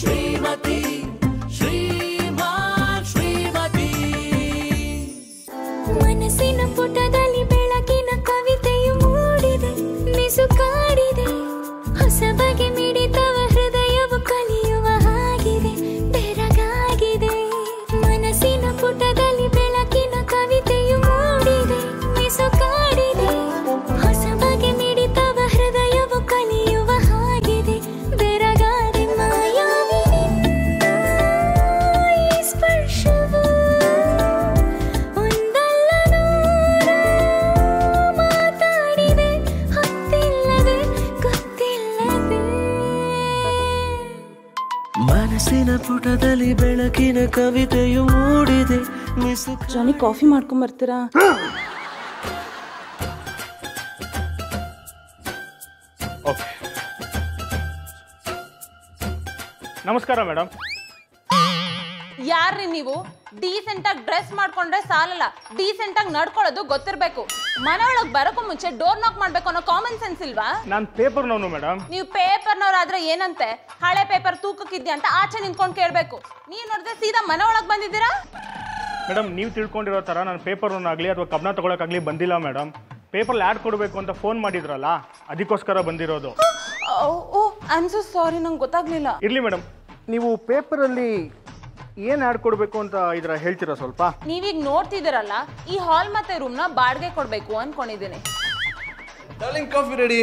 ಶ್ರೀಮತಿ ಶ್ರೀಮಾನ್ ಶ್ರೀಮತಿ ಮನಸ್ಸಿನ ಪುಟದಲ್ಲಿ ಬೆಳಕಿನ ಕವಿತೆಯು ಮೂಡಿದೆ ಮಿಸುಕಾಡಿದೆ ಹೊಸ ಬಗೆ ಮಿಡಿತವ ಹೃದಯವು ಕಲಿಯುವ ಹಾಗಿದೆ ಬೆರಗಾಗಿದೆ ಮನಸ್ಸಿನ ಪುಟದಲ್ಲಿ ಬೆಳಕಿನ ಕವಿತೆಯು ಮೂಡಿದೆ ಮಿಸುಕಾಡಿದೆ ಹೊಸ ಬಗೆ ಮಿಡಿತವ ಹೃದಯವು ಕಲಿಯುವ ಹಾಗಿದೆ ಬೆರಗಾದೆ ಮಾಯಾವಿ ನಿನ್ನ ಈ ಸ್ಪರ್ಶವು ಒಂದಲ್ಲ ನೂರು ಮಾತಾಡಿದೆ ಹೊತ್ತಿಲ್ಲದೆ ಗೊತ್ತಿಲ್ಲದೆ ಮನಸ್ಸಿನ ಪುಟದಲ್ಲಿ ಬೆಳಕಿನ ಕವಿತೆಯು ಮೂಡಿದೆ ಮಿಸು ಜಾನಿ ಕಾಫಿ ಮಾಡ್ಕೊಂಡ್ ಬರ್ತೀರಾ ಓಕೆ ನಮಸ್ಕಾರ ಮೇಡಮ್ ಯಾರ್ರಿ ನೀವು ಡೀಸೆಂಟ್ ಆಗಿ ಡ್ರೆಸ್ ಮಾಡ್ಕೊಂಡ್ರೆ ಸಾಲಲ್ಲ ಡೀಸೆಂಟ್ ಆಗಿ ನಡ್ಕೊಳ್ಳೋದು ಗೊತ್ತಿರ್ಬೇಕು ಮನೆ ಒಳಗ್ ಬರೋಕ್ಕೂ ಮುಂಚೆ ಡೋರ್ ನಾಕ್ ಮಾಡ್ಬೇಕು ಅನ್ನೋ ಕಾಮನ್ ಸೆನ್ಸ್ ಇಲ್ವಾ ನಾನು ಪೇಪರ್ನವನು ಮೇಡಮ್ ನೀವು ಪೇಪರ್ನವ್ರಾದ್ರೆ ಏನಂತೆ ಹಳೆ ಪೇಪರ್ ತೂಕಕ್ಕಿದ್ಯಾ ಅಂತ ಆಚೆ ನಿಂತ್ಕೊಂಡು ಕೇಳ್ಬೇಕು ನೀವ್ ನೋಡಿದ್ರೆ ಸೀದಾ ಮನೆ ಒಳಗ್ ಬಂದಿದ್ದೀರಾ ಮೇಡಮ್ ನೀವು ತಿಳ್ಕೊಂಡಿರೋ ಥರ ನಾನು ಪೇಪರ್ನಾಗಲಿ ಅಥವಾ ಕಬ್ನ ತೊಗೊಳಕ್ಕಾಗಲಿ ಬಂದಿಲ್ಲ ಮೇಡಮ್ ಪೇಪರ್ಲಿ ಆ್ಯಡ್ ಕೊಡಬೇಕು ಅಂತ ಫೋನ್ ಮಾಡಿದ್ರಲ್ಲ ಅದಕ್ಕೋಸ್ಕರ ಬಂದಿರೋದು oh I am so sorry ನಂಗೆ ಗೊತ್ತಾಗ್ಲಿಲ್ಲ ಇರಲಿ ಮೇಡಮ್ ನೀವು ಪೇಪರಲ್ಲಿ ಏನು ಆ್ಯಡ್ ಕೊಡಬೇಕು ಅಂತ ಇದರ ಹೇಳ್ತೀರಾ ಸ್ವಲ್ಪ ನೀವೀಗ ನೋಡ್ತಿದ್ದೀರಲ್ಲ ಈ ಹಾಲ್ ಮತ್ತೆ ರೂಮ್ನ ಬಾಡಿಗೆ ಕೊಡ್ಬೇಕು ಅನ್ಕೊಂಡಿದ್ದೀನಿ ಡಾರ್ಲಿಂಗ್ ಕಾಫಿ ರೆಡಿ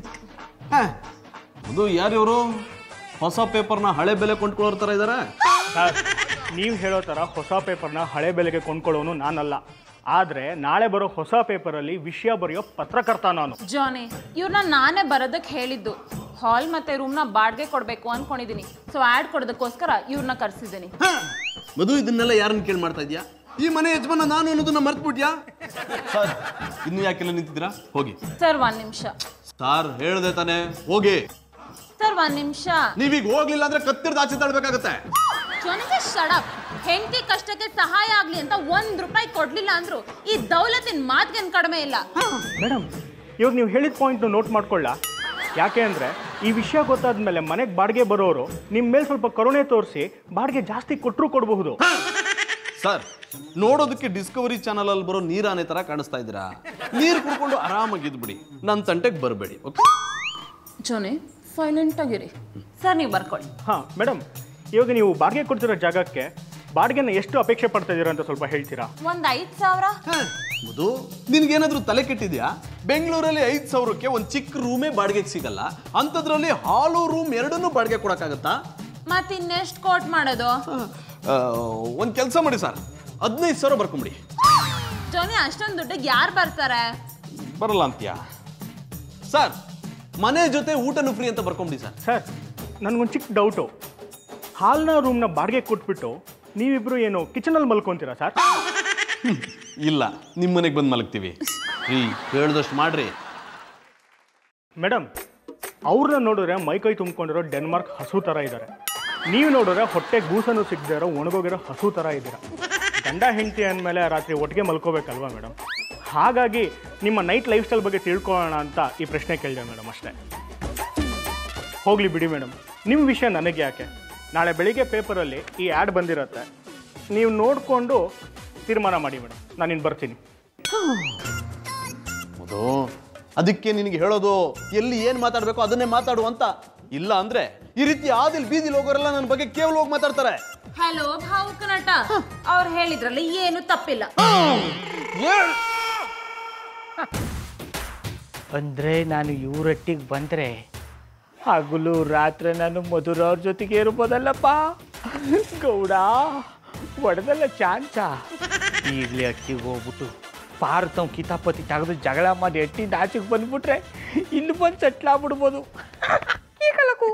ಅದು ಯಾರು ಇವರು ಹೊಸ ಪೇಪರ್ನ ಹಳೆ ಬೆಲೆ ಕೊಂಡ್ಕೊಳ್ಳೋರ್ ಥರ ಇದ್ದಾರೆ ಸರ್ ನೀವು ಹೇಳೋ ಥರ ಹೊಸ ಪೇಪರ್ನ ಹಳೆ ಬೆಲೆಗೆ ಕೊಂಡ್ಕೊಳ್ಳೋನು ನಾನಲ್ಲ ಆದರೆ ನಾಳೆ ಬರೋ ಹೊಸ ಪೇಪರಲ್ಲಿ ವಿಷಯ ಬರೆಯೋ ಪತ್ರಕರ್ತ ನಾನು ಜಾನಿ ಇವ್ರನ್ನ ನಾನೇ ಬರೋದಕ್ಕೆ ಹೇಳಿದ್ದು ಹಾಲ್ ಮತ್ತೆ ರೂಮ್ನ ಬಾಡಿಗೆ ಕೊಡಬೇಕು ಅನ್ಕೊಂಡಿದ್ದೀನಿ ಸೊ ಆ್ಯಡ್ ಕೊಡೋದಕ್ಕೋಸ್ಕರ ಇವ್ರನ್ನ ಕರ್ಸಿದ್ದೀನಿ ಮಧು ಇದನ್ನೆಲ್ಲ ಯಾರನ್ನ ಕೇಳಿ ಮಾಡ್ತಾ ಇದೀಯಾ ಈ ಮನೆ ಯಜಮಾನ ನಾನು ಅನ್ನೋದನ್ನ ಮರ್ತ್ಬಿಟ್ಯಾ ಸರ್ ಇನ್ನು ಯಾಕೆಲ್ಲ ನಿಂತಿದ್ದೀರಾ ಹೋಗಿ ಸರ್ ಒಂದ್ ನಿಮಿಷ ಸಾರ್ ಹೇಳ್ದೆ ತಾನೆ ಹೋಗಿ ಸರ್ ಒಂದ್ ನಿಮಿಷ ನೀವೀಗ ಹೋಗ್ಲಿಲ್ಲ ಅಂದ್ರೆ ಕತ್ತಿರ್ದು ಆಚೆ ತಳ್ಬೇಕಾಗತ್ತೆ ಜೊನಿಗೆ ಶಡಪ್ ಹೆಂಡತಿ ಕಷ್ಟಕ್ಕೆ ಸಹಾಯ ಆಗ್ಲಿ ಅಂತ ಒಂದ್ ರೂಪಾಯಿ ಕೊಡ್ಲಿಲ್ಲ ಅಂದ್ರು ಈ ದೌಲತಿನ ಮಾತ್ಗೇನ್ ಕಡಿಮೆ ಇಲ್ಲ ಮೇಡಮ್ ಇವಾಗ ನೀವು ಹೇಳಿದ ಪಾಯಿಂಟ್ನ ನೋಟ್ ಮಾಡ್ಕೊಳ್ಳ ಯಾಕೆ ಅಂದರೆ ಈ ವಿಷಯ ಗೊತ್ತಾದ ಮೇಲೆ ಮನೆಗೆ ಬಾಡಿಗೆ ಬರೋರು ನಿಮ್ಮ ಮೇಲೆ ಸ್ವಲ್ಪ ಕರುಣೆ ತೋರಿಸಿ ಬಾಡಿಗೆ ಜಾಸ್ತಿ ಕೊಟ್ಟರು ಕೊಡಬಹುದು ಸರ್ ನೋಡೋದಕ್ಕೆ ಡಿಸ್ಕವರಿ ಚಾನಲ್ ಅಲ್ಲಿ ಬರೋ ನೀರಾನೆ ತರ ಕಾಣಿಸ್ತಾ ಇದ್ದೀರಾ ನೀರು ಕುಡ್ಕೊಂಡು ಆರಾಮಾಗಿ ಇದ್ಬಿಡಿ ನನ್ನ ತಂಟೆಗೆ ಬರಬೇಡಿ ಓಕೆ ಜೋನಿ ಸೈಲೆಂಟ್ ಆಗಿರಿ ಸರ್ ನೀವು ಬರ್ಕೊಳ್ಳಿ ಹಾಂ ಮೇಡಮ್ ಇವಾಗ ನೀವು ಬಾಡಿಗೆ ಕೊಡ್ತಿರೋ ಜಾಗಕ್ಕೆ ಬಾಡಿಗೆನ ಎಷ್ಟು ಅಪೇಕ್ಷೆ ಪಡ್ತಾ ಇದ್ದೀರಾ ಅಂತ ಸ್ವಲ್ಪ ಹೇಳ್ತೀರಾ ಒಂದ್ ಐದ್ ಸಾವಿರ ಮಧು ನಿನ್ಗೇನಾದ್ರೂ ತಲೆ ಕೆಟ್ಟಿದ್ಯಾ ಬೆಂಗಳೂರಲ್ಲಿ ಐದು ಸಾವಿರಕ್ಕೆ ಒಂದು ಚಿಕ್ಕ ರೂಮೇ ಬಾಡಿಗೆಗೆ ಸಿಗಲ್ಲ ಅಂಥದ್ರಲ್ಲಿ ಹಾಲು ರೂಮ್ ಎರಡನ್ನೂ ಬಾಡಿಗೆ ಕೊಡಕ್ಕಾಗತ್ತಾ ಮತ್ ಇನ್ನೆಷ್ಟ್ ಕೋಟ್ ಮಾಡೋದು ಒಂದು ಕೆಲಸ ಮಾಡಿ ಸರ್ ಹದಿನೈದು ಸಾವಿರ ಬರ್ಕೊಂಬಿಡಿ ಜೋನಿ ಅಷ್ಟೊಂದು ದುಡ್ಡಿಗೆ ಯಾರು ಬರ್ತಾರೆ ಬರಲ್ಲ ಅಂತೀಯಾ ಸರ್ ಮನೆ ಜೊತೆ ಊಟನೂ ಫ್ರೀ ಅಂತ ಬರ್ಕೊಂಬಿಡಿ ಸರ್ ಸರ್ ನನಗೊಂದು ಚಿಕ್ಕ ಡೌಟು ಹಾಲ್ನ ರೂಮ್ನ ಬಾಡಿಗೆ ಕೊಟ್ಬಿಟ್ಟು ನೀವಿಬ್ರು ಏನು ಕಿಚನಲ್ಲಿ ಮಲ್ಕೊಂತೀರಾ ಸರ್ ಇಲ್ಲ ನಿಮ್ಮ ಮನೆಗೆ ಬಂದು ಮಲಗ್ತೀವಿ ರೀ ಹೇಳ್ದಷ್ಟು ಮಾಡ್ರಿ ಮೇಡಮ್ ಅವ್ರನ್ನ ನೋಡಿದ್ರೆ ಮೈಕೈ ತುಂಬಿಕೊಂಡಿರೋ ಡೆನ್ಮಾರ್ಕ್ ಹಸು ಥರ ಇದ್ದಾರೆ ನೀವು ನೋಡಿದ್ರೆ ಹೊಟ್ಟೆ ಗೂಸನ್ನು ಸಿಗದೆ ಇರೋ ಒಣಗೋಗಿರೋ ಹಸು ಥರ ಇದ್ದೀರಾ ಗಂಡ ಹೆಂಡತಿ ಅಂದಮೇಲೆ ರಾತ್ರಿ ಒಟ್ಟಿಗೆ ಮಲ್ಕೋಬೇಕಲ್ವಾ ಮೇಡಮ್ ಹಾಗಾಗಿ ನಿಮ್ಮ ನೈಟ್ ಲೈಫ್ ಸ್ಟೈಲ್ ಬಗ್ಗೆ ತಿಳ್ಕೊಳ್ಳೋಣ ಅಂತ ಈ ಪ್ರಶ್ನೆ ಕೇಳಿದೆ ಮೇಡಮ್ ಅಷ್ಟೇ ಹೋಗಲಿ ಬಿಡಿ ಮೇಡಮ್ ನಿಮ್ಮ ವಿಷಯ ನನಗೆ ಯಾಕೆ ನಾಳೆ ಬೆಳಿಗ್ಗೆ ಪೇಪರಲ್ಲಿ ಈ ಆ್ಯಡ್ ಬಂದಿರತ್ತೆ ನೀವು ನೋಡಿಕೊಂಡು ತೀರ್ಮಾನ ಮಾಡಿ ಮೇಡಮ್ ನಾನು ಇನ್ನು ಬರ್ತೀನಿ ಹೌದು ಅದಕ್ಕೆ ನಿನಗೆ ಹೇಳೋದು ಎಲ್ಲಿ ಏನು ಮಾತಾಡಬೇಕು ಅದನ್ನೇ ಮಾತಾಡು ಅಂತ ಇಲ್ಲ ಅಂದ್ರೆ ಈ ರೀತಿ ಆದಿಲ್ ಬೀದಿಲ್ ಹೋಗೋರೆಲ್ಲ ನನ್ನ ಬಗ್ಗೆ ಕೇವಲ ಹೋಗಿ ಮಾತಾಡ್ತಾರೆ ಹಲೋ ಭಾವುಕ ನಟ ಅವ್ರು ಹೇಳಿದ್ರಲ್ಲಿ ಏನು ತಪ್ಪಿಲ್ಲ ಅಂದರೆ ನಾನು ಇವರೊಟ್ಟಿಗೆ ಬಂದರೆ ಹಗಲು ರಾತ್ರಿ ನಾನು ಮಧುರವ್ರ ಜೊತೆಗೆ ಇರ್ಬೋದಲ್ಲಪ್ಪ ಗೌಡ ಹೊಡೆದಲ್ಲ ಚಾನ್ಸ ಈಗಲೇ ಅಟ್ಟಿಗೆ ಹೋಗ್ಬಿಟ್ಟು ಪಾರ್ತವ್ ಕಿತಾಪತಿ ತೆಗೆದು ಜಗಳ ಮಾಡಿ ಎಟ್ಟಿಂದ ಆಚೆಗೆ ಬಂದ್ಬಿಟ್ರೆ ಇಲ್ಲಿ ಬಂದು ಸೆಟ್ಲಾಗ್ಬಿಡ್ಬೋದು ಈಗಲಕ್ಕೂ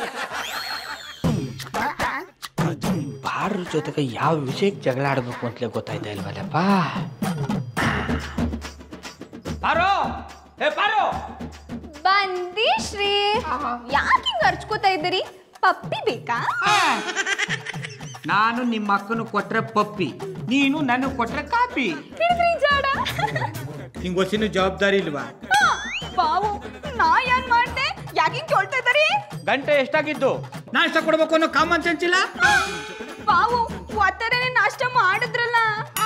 ಪಾರ ಜೊತೆಗೆ ಯಾವ ವಿಷಯಕ್ಕೆ ಜಗಳ ಆಡಬೇಕು ಅಂತಲೇ ಗೊತ್ತಾಯ್ತಾ ಇಲ್ವಲ್ಲಪ್ಪ ಪಾರೋ ಹೇ ಪಾರೋ ಬಂದಿ ಶ್ರೀ ಯಾಕೆ ಹಿಂಗ್ ಅರ್ಚ್ಕೋತಾ ಇದ್ದೀರಿ ಪಪ್ಪಿ ಬೇಕಾ ನಾನು ನಿಮ್ಮ ಅಕ್ಕನು ಕೊಟ್ರೆ ಪಪ್ಪಿ ನೀನು ನನಗೆ ಕೊಟ್ರೆ ಕಾಪಿ ಹಿಡಿದ್ರಿ ಜಾಡ ನಿಂಗೆ ಗೊತ್ತಿನ ಜವಾಬ್ದಾರಿ ಇಲ್ವಾ ಬಾವು ನಾ ಏನ್ ಮಾಡ್ದೆ ಯಾಕೆ ಹಿಂಗ್ ಕೇಳ್ತಾ ಇದ್ದೀರಿ ಗಂಟೆ ಎಷ್ಟಾಗಿದ್ದು ನಾಷ್ಟ ಕೊಡ್ಬೇಕು ಅನ್ನೋ ಕಾಮನ್ ಸೆನ್ಸ್ ಇಲ್ಲ ಬಾವು ಒತ್ತರನೇ ನಾಷ್ಟ ಮಾಡಿದ್ರಲ್ಲ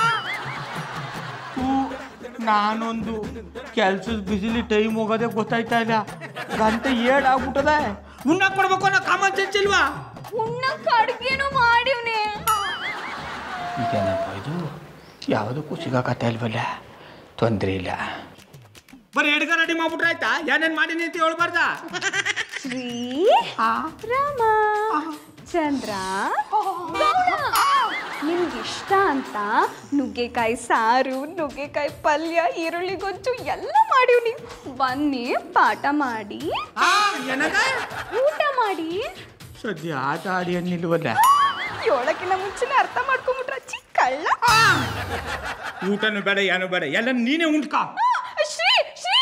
ಹೂ, ನಾನೊಂದು ಕೆಲ್ಸದ ಬಿಸಿಲಿ ಟೈಮ್ ಹೋಗೋದೇ ಗೊತ್ತಾಯ್ತಾ ಇಲ್ಲ ಗಂಟೆ ಏಳು ಆಗ್ಬಿಟ್ಟದೆ ಉಣ್ಣಕ್ ಕೊಡ್ಬೇಕು ಅನ್ನೋ ಕಾಮನ್ ಸೆನ್ಸ್ ಇಲ್ವಾ ಉಣ್ಣಕ್ ಅಡ್ಗೆನೂ ಮಾಡಿವ್ನೆ ಇದೇನಪ್ಪ ಇದು ಯಾವುದಕ್ಕೂ ಸಿಗಾಕತ್ತ ಇಲ್ವಲ್ಲ ತೊಂದರೆ ಇಲ್ಲ ಬರೀ ಎಡ್ಗ ರೆಡಿ ಮಾಡ್ಬಿಟ್ರೆ ಆಯ್ತಾ ಏನೇನ್ ಮಾಡೀನಿ ಅಂತ ಹೇಳ್ಬಾರ್ದ ಶ್ರೀ ರಾಮ ಚಂದ್ರ ಗೌಡ ನಿಮ್ಗೆ ಇಷ್ಟ ಅಂತ ನುಗ್ಗೆಕಾಯಿ ಸಾರು ನುಗ್ಗೆಕಾಯಿ ಪಲ್ಯ ಈರುಳ್ಳಿ ಗೊಜ್ಜು ಎಲ್ಲ ಮಾಡಿವ್ನಿ ಬನ್ನಿ ಪಾಠ ಮಾಡಿ ಏನದ ಊಟ ಮಾಡಿ ಸದ್ಯ ಆಟ ಆಡಿ ಅನ್ನಿಲ್ವಲ್ಲ ಏಳಕ್ಕಿಂತ ಮುಂಚೆನೆ ಅರ್ಥ ಮಾಡ್ಕೊಂಬಿಟ್ರ ಚಿಕ್ಕಳ್ಳ ಊಟನು ಬೇಡ ಏನು ಬೇಡ ಎಲ್ಲ ನೀನೇ ಉಂಟ್ಕಾ Sri Sri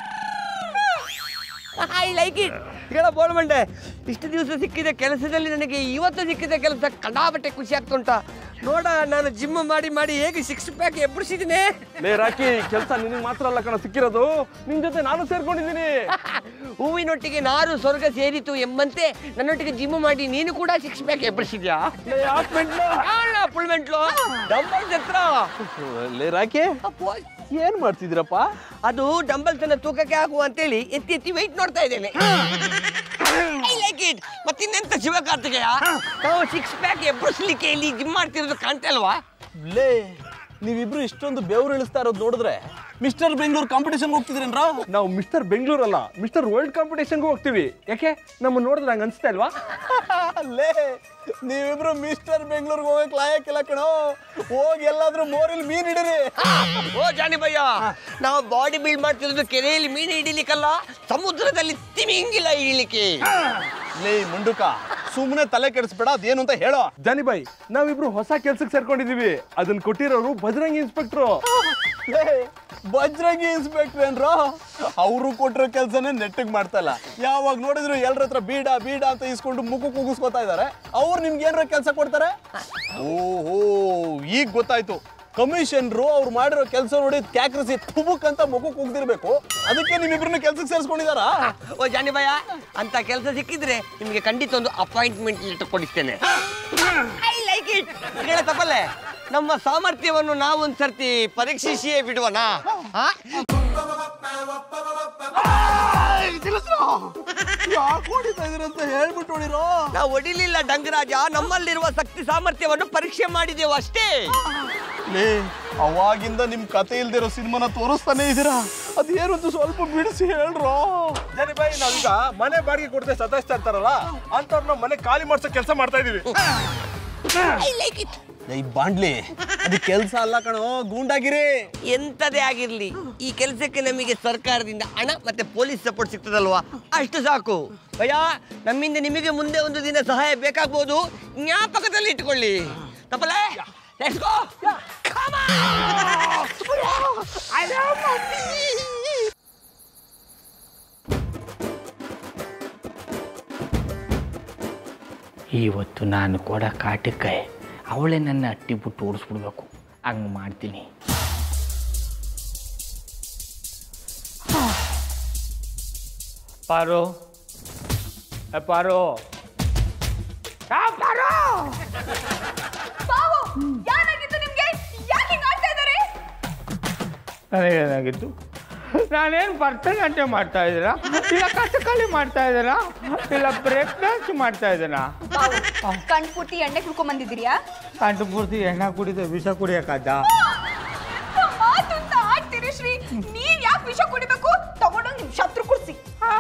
I like it ಹೇಳ ಬೋಳ್ಮಂಡೆ ಇಷ್ಟು ದಿವಸ ಸಿಕ್ಕಿದ ಕೆಲಸದಲ್ಲಿ ನನಗೆ ಇವತ್ತು ಸಿಕ್ಕಿದ ಕೆಲಸ ಕಂಡಾಬಟ್ಟೆ ಖುಷಿ ಆಗ್ತುಂಟ ನೋಡ ನಾನು ಜಿಮ್ ಮಾಡಿ ಮಾಡಿ ಹೇಗೆ ಸಿಕ್ಸ್ ಪ್ಯಾಕ್ ಎಬ್ಬರಿಸಿದ್ದೀನಿ ಲೇ ರಾಕಿ ಕೆಲಸ ನಿನಗೆ ಮಾತ್ರ ಅಲ್ಲ ಕಣ ಸಿಕ್ಕಿರೋದು ನಿನ್ ಜೊತೆ ನಾನು ಸೇರ್ಕೊಂಡಿದ್ದೀನಿ ಹೂವಿನೊಟ್ಟಿಗೆ ನಾರು ಸ್ವರ್ಗ ಸೇರಿತು ಎಂಬಂತೆ ನನ್ನೊಟ್ಟಿಗೆ ಜಿಮ್ ಮಾಡಿ ನೀನು ಕೂಡ ಸಿಕ್ಸ್ ಪ್ಯಾಕ್ ಎಬ್ಬರಿಸಿದ್ಯಾ ಫುಲ್ಮೆಂಟ್ಲು ಡಂಬಲ್ಸ್ ಹತ್ರ ಲೇ ರಾಕಿ ಏನ್ ಮಾಡ್ತಿದ್ದೀರಪ್ಪ ಅದು ಡಂಬಲ್ಸ್ ಅನ್ನ ತೂಕಕ್ಕೆ ಹಾಕುವ ಅಂತೇಳಿ ಎತ್ತಿ ಎತ್ತಿ ವೆಯ್ಟ್ ನೋಡ್ತಾ ಇದ್ದೇನೆ ಐ ಲೈಕ್ ಇಟ್ ಮತ್ತಿನ್ನೆಂತ ಶಿವಕಾರ್ತಿಗೆಯ ನಾವು ಸಿಕ್ಸ್ ಪ್ಯಾಕ್ ಎಬ್ಬರಿಸ್ಲಿಕ್ಕೆ ಇಲ್ಲಿ ಜಿಮ್ ಮಾಡ್ತಿರೋದು ಕಾಣ್ತಾ ಇಲ್ವಾ ಲೇ ನೀವಿಬ್ರು ಇಷ್ಟೊಂದು ಬೆವರು ಇಳಿಸ್ತಾ ಇರೋದು ನೋಡಿದ್ರೆ ಮಿಸ್ಟರ್ ಬೆಂಗಳೂರು ಕಾಂಪಿಟೇಷನ್ ಹೋಗ್ತಿದ್ರೇನ್ರ ನಾವು ಮಿಸ್ಟರ್ ಬೆಂಗಳೂರು ಅಲ್ಲ ಮಿಸ್ಟರ್ ವರ್ಲ್ಡ್ ಕಾಂಪಿಟೇಷನ್ಗೆ ಹೋಗ್ತೀವಿ ಯಾಕೆ ನಮ್ಮ ನೋಡಿದ್ರೆ ಹಂಗೆ ಅನ್ಸ್ತಾ ಇಲ್ವಾ ಲೇ ನೀವಿಬ್ರು ಮಿಸ್ಟರ್ ಬೆಂಗಳೂರಿಗೆ ಹೋಗಕ್ ಲಾಯಕ್ಕಿಲ್ಲ ಕಣೋ ಹೋಗಿ ಎಲ್ಲಾದ್ರೂ ಮೋರಿಲ್ ಮೀನ್ ಹಿಡಿರಿ ಓ ಜಾನಿ ಭಯ್ಯ ನಾವು ಬಾಡಿ ಬಿಲ್ಡ್ ಮಾಡ್ತಿರೋದು ಕೆರೆಯಲ್ಲಿ ಮೀನು ಹಿಡಿಲಿಕ್ಕಲ್ಲ ಸಮುದ್ರದಲ್ಲಿ ತಿಮಿಂಗಿಲ್ಲ ಹಿಡಿಲಿಕ್ಕೆ ಲೇ ಮುಂಡುಕ ಸುಮ್ಮನೆ ತಲೆ ಕೆಡಿಸ್ಬೇಡ ಅದೇನು ಅಂತ ಹೇಳೋ ಜಾನಿ ಬಾಯ್ ನಾವಿಬ್ರು ಹೊಸ ಕೆಲ್ಸಕ್ಕೆ ಸೇರ್ಕೊಂಡಿದೀವಿ ಅದನ್ನ ಕೊಟ್ಟಿರೋರು ಬಜರಂಗಿ ಇನ್ಸ್ಪೆಕ್ಟ್ರು ಬಜರಂಗಿ ಇನ್ಸ್ಪೆಕ್ಟರ್ ಏನ್ರೋ ಅವರು ಕೊಟ್ಟಿರೋ ಕೆಲಸನೇ ನೆಟ್ಟಿಗೆ ಮಾಡ್ತಾ ಇಲ್ಲ ಯಾವಾಗ ನೋಡಿದ್ರು ಎಲ್ಲರ ಹತ್ರ ಬೀಡ ಬೀಡ ಅಂತ ಇಸ್ಕೊಂಡು ಮುಖ ಕೂಗಿಸ್ಕೊತಾ ಇದ್ದಾರೆ ಅವ್ರು ನಿಮ್ಗೆ ಏನಾರ ಕೆಲಸ ಕೊಡ್ತಾರೆ ಓಹೋ ಈಗ ಗೊತ್ತಾಯ್ತು ಕಮಿಷನ್ರು ಅವ್ರು ಮಾಡಿರೋ ಕೆಲಸ ನೋಡಿ ಕ್ಯಾಕ್ರಿಸಿ ತುಬುಕ್ ಅಂತ ಮುಖ ಕೂಗ್ದಿರ್ಬೇಕು ಅದಕ್ಕೆ ನಿಮ್ಮಿಬ್ರನ್ನ ಕೆಲ್ಸಕ್ಕೆ ಸೇರಿಸ್ಕೊಂಡಿದಾರಾ ಓ ಜಾನಿ ಭಯ್ಯ ಅಂತ ಕೆಲಸ ಸಿಕ್ಕಿದ್ರೆ ನಿಮಗೆ ಖಂಡಿತ ಒಂದು ಅಪಾಯಿಂಟ್ಮೆಂಟ್ ಲೆಟರ್ ಕೊಡಿಸ್ತೇನೆ ಐ ಲೈಕ್ ಇಟ್ ಹೇಳ ತಪ್ಪಲ್ಲೇ ನಮ್ಮ ಸಾಮರ್ಥ್ಯವನ್ನು ನಾವು ಒಂದು ಸರ್ತಿ ಪರೀಕ್ಷಿಸಿಯೇ ಬಿಡುವನಾ ಆ? ಯಾಕೆ ಹೊಡಿತಾ ಇದೀರಂತ ಹೇಳ್ಬಿಟ್ಟು ಹೊಡಿರೋ ನಾವು ಹೊಡಿಲಿಲ್ಲ ಡಂಗರಾಜ ನಮ್ಮಲ್ಲಿರುವ ಶಕ್ತಿ ಸಾಮರ್ಥ್ಯವನ್ನು ಪರೀಕ್ಷೆ ಮಾಡಿದೆವು ಅಷ್ಟೇ ಲೇ ಅವಾಗಿಂದ ನಿಮ್ ಕತೆ ಇಲ್ದಿರೋ ಸಿನಿಮಾನ ತೋರಿಸ್ತಾನೆ ಇದೀರಾ ಅದೇನು ಅಂತ ಸ್ವಲ್ಪ ಬಿಡಿಸಿ ಹೇಳ್ರೋ ಜನಿ ಬಾಯಿ ನಾವೀಗ ಮನೆ ಬಾಡಿಗೆ ಕೊಡದೆ ಸತಾಯಿಸ್ತಾ ಇರ್ತಾರಲ್ಲ ಅಂತವ್ರನ್ನ ಮನೆ ಖಾಲಿ ಮಾಡ್ಸೋ ಕೆಲಸ ಮಾಡ್ತಾ ಇದೀವಿ ಐ ಲೈಕ್ ಇಟ್ ಈ ಬಾಂಡ್ಲಿ ಅದು ಕೆಲಸ ಅಲ್ಲ ಕಣೋ ಗೂಂಡಾಗಿರಿ ಎಂಥದೇ ಆಗಿರ್ಲಿ ಈ ಕೆಲಸಕ್ಕೆ ನಮಗೆ ಸರ್ಕಾರದಿಂದ ಹಣ ಮತ್ತೆ ಪೊಲೀಸ್ ಸಪೋರ್ಟ್ ಸಿಗ್ತದಲ್ವಾ ಅಷ್ಟು ಸಾಕು ಭಯ್ಯ ನಮ್ಮಿಂದ ನಿಮಗೆ ಮುಂದೆ ಒಂದು ದಿನ ಸಹಾಯ ಬೇಕಾಗ್ಬೋದು ಜ್ಞಾಪಕದಲ್ಲಿ ಇಟ್ಕೊಳ್ಳಿ ತಪ್ಪಲೆ ಲೆಟ್ಸ್ ಗೋ ಇವತ್ತು ನಾನು ಕೊಡ ಕಾಟಕ್ಕೆ ಅವಳೇ ನನ್ನ ಅಟ್ಟಿ ಬಿಟ್ಟು ಓಡಿಸ್ಬಿಡ್ಬೇಕು ಹಂಗೆ ಮಾಡ್ತೀನಿ ಪಾರು ಏ ಪಾರು ಆ, ಪಾರು ಬಾವು ಏನಾಗಿತ್ತು ನಿಮ್ಗೆ ಯಾಕೆ ಹಿಂಗ್ ಆಡ್ತಾ ಇದ್ದಾರೆ ನನಗೇನಾಗಿತ್ತು ನಾನೇನು ಭರತನಾಟ್ಯ ಮಾಡ್ತಾ ಇದ್ದೀರಾ ಇಲ್ಲ ಕಥಕಳಿ ಮಾಡ್ತಾ ಇದ್ದೀರಾ ಇಲ್ಲ ಬ್ರೇಕ್ ಡ್ಯಾನ್ಸ್ ಮಾಡ್ತಾ ಇದ್ದೀರಾ ಬಾವು ಕಣ್ ಪೂರ್ತಿ ಎಣ್ಣೆ ಕುಡ್ಕೊಂಡ್ ಬಂದಿದ್ದೀರಿಯಾ ಕಂಡು ಪೂರ್ತಿ ಎಣ್ಣೆ ಕುಡಿದ ವಿಷ ಕುಡಿಯೋಕ್ಕಾದ ಮಾತು ಅಂತ ಆಡ್ತೀರಿ ಶ್ರೀ ನೀವ್ ಯಾಕೆ ವಿಷ ಕುಡಿಬೇಕು ತಗೊಂಡೋಗಿ ನಿಮ್ ಶತ್ರು ಕುಡ್ಸಿ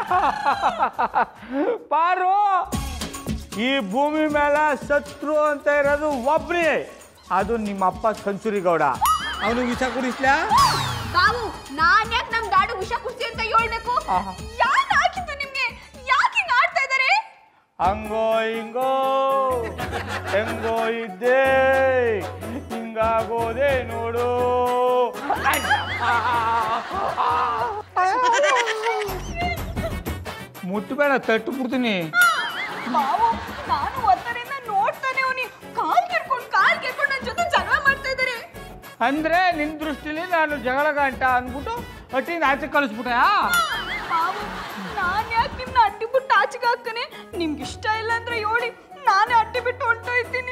ಪಾರು ಈ ಭೂಮಿ ಮೇಲೆ ಶತ್ರು ಅಂತ ಇರೋದು ಒಬ್ರಿ ಅದು ನಿಮ್ಮ ಅಪ್ಪ ಸಂಚುರಿ ಗೌಡ ಅವನು ವಿಷ ಕುಡಿಸ್ಲಾ ಬಾವು ನಾನ್ ಯಾಕೆ ನಮ್ ಗಾಡು ವಿಷ ಕುಡ್ಸಿ ಅಂತ ಹೇಳ್ಬೇಕು ಆಹಾ. ಯಾಕೆ ಹಾಕಿದ್ದು ನಿಮ್ಗೆ ಯಾಕೆ ಹಿಂಗ್ ಆಡ್ತಾ ಇದ್ದಾರೆ ಹಂಗೋ ಹಿಂಗೋ ಹೆಂಗೋ ಇದ್ದೆ ಹಿಂಗಾಗೋದೆ ನೋಡು ಮುಟ್ಟಬೇಡ ತಟ್ಟು ಬಿಡ್ತೀನಿ ಬಾವು ನಾನು ಒತ್ತರಿಂದ ನೋಡ್ತಾನೆ ಅವನಿ ಕಾಲ್ ಕೆರ್ಕೊಂಡು ಕಾಲ್ ಕೆರ್ಕೊಂಡು ನನ್ ಜೊತೆ ಜಗಳ ಮಾಡ್ತಾ ಇದ್ದಾರೆ ಅಂದ್ರೆ ನಿನ್ ದೃಷ್ಟಿಲಿ ನಾನು ಜಗಳ ಗಂಟ ಅಂದ್ಬಿಟ್ಟು ಒಟ್ಟಿಂದ ಆಚೆ ಕಳಿಸ್ಬಿಟ್ಟೆ ಬಾವು ನಾನ್ ಯಾಕೆ ನಿಮ್ನ ಅಡ್ಡಿ ಬಿಟ್ಟು ಆಚೆಗೆ ಹಾಕ್ತಾನೆ ನಿಮ್ಗೆ ಇಷ್ಟ ಇಲ್ಲ ಅಂದ್ರೆ ಹೇಳಿ ನಾನೇ ಅಟ್ಟಿ ಬಿಟ್ಟು ಹೊಂಟೋಯ್ತೀನಿ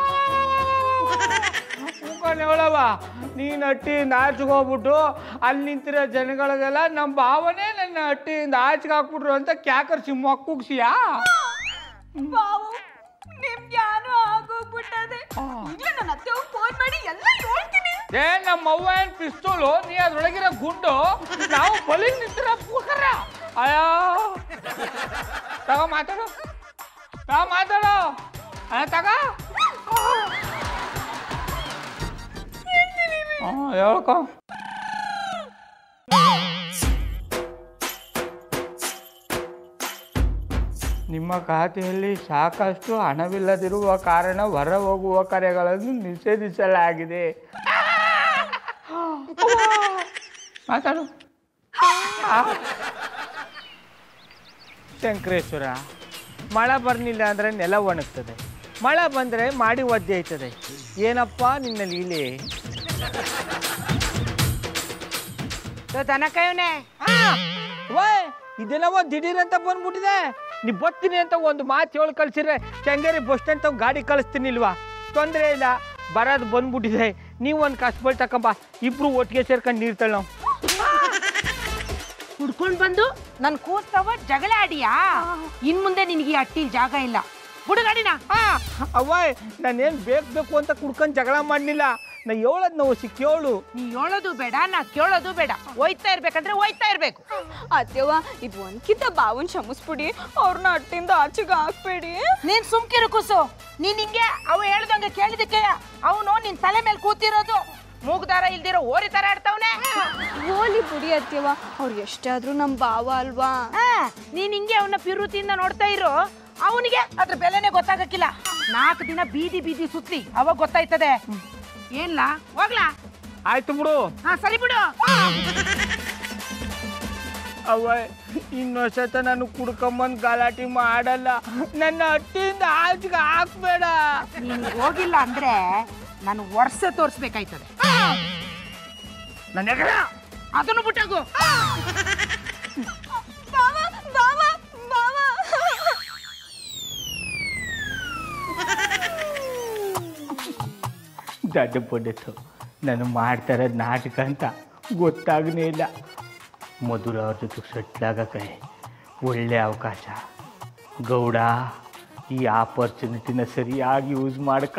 ಹೇಳವ ನೀನು ಹಟ್ಟಿಯಿಂದ ಆಚೆಗೆ ಹೋಗ್ಬಿಟ್ಟು ಅಲ್ಲಿ ನಿಂತಿರೋ ಜನಗಳಿಗೆಲ್ಲ ನಮ್ಮ ಭಾವನೆ ನನ್ನ ಹಟ್ಟಿಯಿಂದ ಆಚೆಗೆ ಹಾಕ್ಬಿಟ್ರು ಅಂತ ಕ್ಯಾಕರ್ಸಿ ಮೊಕ್ಕುಗ್ಸಿಯಾ ಬಾವು ನಿಮ್ಗೆ ಯಾರು ಆಗೋಗ್ಬಿಟ್ಟದೆ ಈಗಲೇ ನನ್ನ ಅತ್ತೆ ಫೋನ್ ಮಾಡಿ ಎಲ್ಲ ಹೇಳ್ತೀನಿ ಏ ನಮ್ಮ ಅವ್ವ ಏನ್ ಪಿಸ್ತೂಲು ನೀ ಅದ್ರೊಳಗಿರೋ ಗುಂಡು ನಾವು ಬಲಿ ನಿಂತಿರ ಪೂಕರ ಅಯ್ಯೋ ತಗೋ ಮಾತಾಡು ತಗೋ ಮಾತಾಡು ಅಯ್ಯ ತಗ ಹಾಂ ಹೇಳ್ಕೊ ನಿಮ್ಮ ಖಾತೆಯಲ್ಲಿ ಸಾಕಷ್ಟು ಹಣವಿಲ್ಲದಿರುವ ಕಾರಣ ಹೊರ ಹೋಗುವ ಕರೆಗಳನ್ನು ನಿಷೇಧಿಸಲಾಗಿದೆ ಮಾತಾಡು ಆ. ಶಂಕರೇಶ್ವರ ಮಳೆ ಬರ್ಲಿಲ್ಲ ಅಂದರೆ ನೆಲ ಒಣಗ್ತದೆ ಮಳೆ ಬಂದರೆ ಮಾಡಿ ಒದ್ದೆ ಆಯ್ತದೆ ಏನಪ್ಪ ನಿನ್ನ ಲೀಲೆ ದನಕಾಯವನೆ ಓಯ್ ಇದೆಲ್ಲವ ದಿಢೀರ್ ಅಂತ ಬಂದ್ಬಿಟ್ಟಿದೆ ನೀ ಬರ್ತೀನಿ ಅಂತ ಒಂದು ಮಾತು ಹೇಳಿ ಕಳ್ಸಿದ್ರೆ ಚಂಗೇರಿ ಬಸ್ ಸ್ಟ್ಯಾಂಡ್ ತಗ ಗಾಡಿ ಕಳಿಸ್ತೀನಿ ಇಲ್ವಾ ತೊಂದರೆ ಇಲ್ಲ ಬರೋದು ಬಂದ್ಬಿಟ್ಟಿದೆ ನೀವು ಒಂದು ಕಸ್ಬಲ್ ತಕೊಂಬ ಇಬ್ರು ಒಟ್ಟಿಗೆ ಸೇರ್ಕೊಂಡು ನೀರು ತಳ್ಳೋ ಹುಡ್ಕೊಂಡ್ ಬಂದು ನನ್ ಕೂಸ್ತವ ಜಗಳ ಆಡಿಯಾ ಇನ್ ಮುಂದೆ ನಿನಗೆ ಈ ಅಟ್ಟಿಲ್ ಜಾಗ ಇಲ್ಲ ಹುಡುಗಾಡಿನ ಅವ್ವಾಯ್ ನಾನೇನು ಬೇಕು ಬೇಕು ಅಂತ ಕುಡ್ಕೊಂಡು ಜಗಳ ಮಾಡಲಿಲ್ಲ ನಾ ಹೇಳೋದು ನಾವು ಕೇಳು ನೀ ಹೇಳೋದು ಬೇಡ ನಾ ಕೇಳೋದು ಬೇಡ ಹೋಯ್ತಾ ಇರ್ಬೇಕಂದ್ರೆ ಹೋಯ್ತಾ ಇರ್ಬೇಕು ಅತ್ಯವ್ವ ಇದು ಒಂದ್ಕಿಂತ ಬಾವನ್ ಕ್ಷಮಿಸ್ಬಿಡಿ ಅವ್ರನ್ನ ಅಟ್ಟಿಂದ ಆಚೆಗೆ ಹಾಕ್ಬೇಡಿ ನೀನ್ ಸುಮ್ಕಿರು ಕೂಸು ನೀನ್ ಹಿಂಗೆ ಅವ ಹೇಳ್ದಂಗೆ ಕೇಳಿದಕ್ಕೆ ಅವನು ನಿನ್ ತಲೆ ಮೇಲೆ ಕೂತಿರೋದು ಮೂಗ್ದಾರ ಇಲ್ದಿರೋ ಓರಿ ತರ ಆಡ್ತಾವನೆ ಹೋಲಿ ಬಿಡಿ ಅತ್ಯವ್ವ ಅವ್ರು ಎಷ್ಟೇ ಆದ್ರೂ ನಮ್ ಬಾವ ಅಲ್ವಾ ನೀನ್ ಹಿಂಗೆ ಅವನ ಪಿರುತಿಯಿಂದ ನೋಡ್ತಾ ಇರು ಅವನಿಗೆ ಅದ್ರ ಬೆಲೆನೇ ಗೊತ್ತಾಗಕ್ಕಿಲ್ಲ ನಾಲ್ಕು ದಿನ ಬೀದಿ ಬೀದಿ ಸುತ್ಲಿ ಅವಾಗ ಗೊತ್ತಾಯ್ತದೆ ಏನ್ಲಾ ಹೋಗ್ಲಾ ಆಯ್ತು ಬಿಡು ಹಾ ಸರಿ ಬಿಡು ಅವ್ವ ಇನ್ನೊಸತ ನಾನು ಕುಡ್ಕೊಂಬಂದು ಗಲಾಟೆ ಮಾಡಲ್ಲ ನನ್ನ ಹಟ್ಟಿಯಿಂದ ಆಚೆಗೆ ಹಾಕ್ಬೇಡ ನೀನ್ ಹೋಗಿಲ್ಲ ಅಂದ್ರೆ ನಾನು ವರ್ಷ ತೋರಿಸ್ಬೇಕಾಯ್ತದೆ ನನ್ನ ಎಗರ ಅದನ್ನು ಬಿಟ್ಟಾಗು ಬಾವ ಬಾವ ಬಾವ ದಡ್ಡ ಪಡ್ಡಿತ್ತು ನಾನು ಮಾಡ್ತಾ ಇರೋದು ನಾಟಕ ಅಂತ ಗೊತ್ತಾಗನೇ ಇಲ್ಲ ಮಧುರ ಅವ್ರ ಜೊತೆ ಸೆಟ್ಲಾಗಕ್ಕೆ ಒಳ್ಳೆ ಅವಕಾಶ ಗೌಡ ಈ ಆಪರ್ಚುನಿಟಿನ ಸರಿಯಾಗಿ ಯೂಸ್ ಮಾಡ್ಕ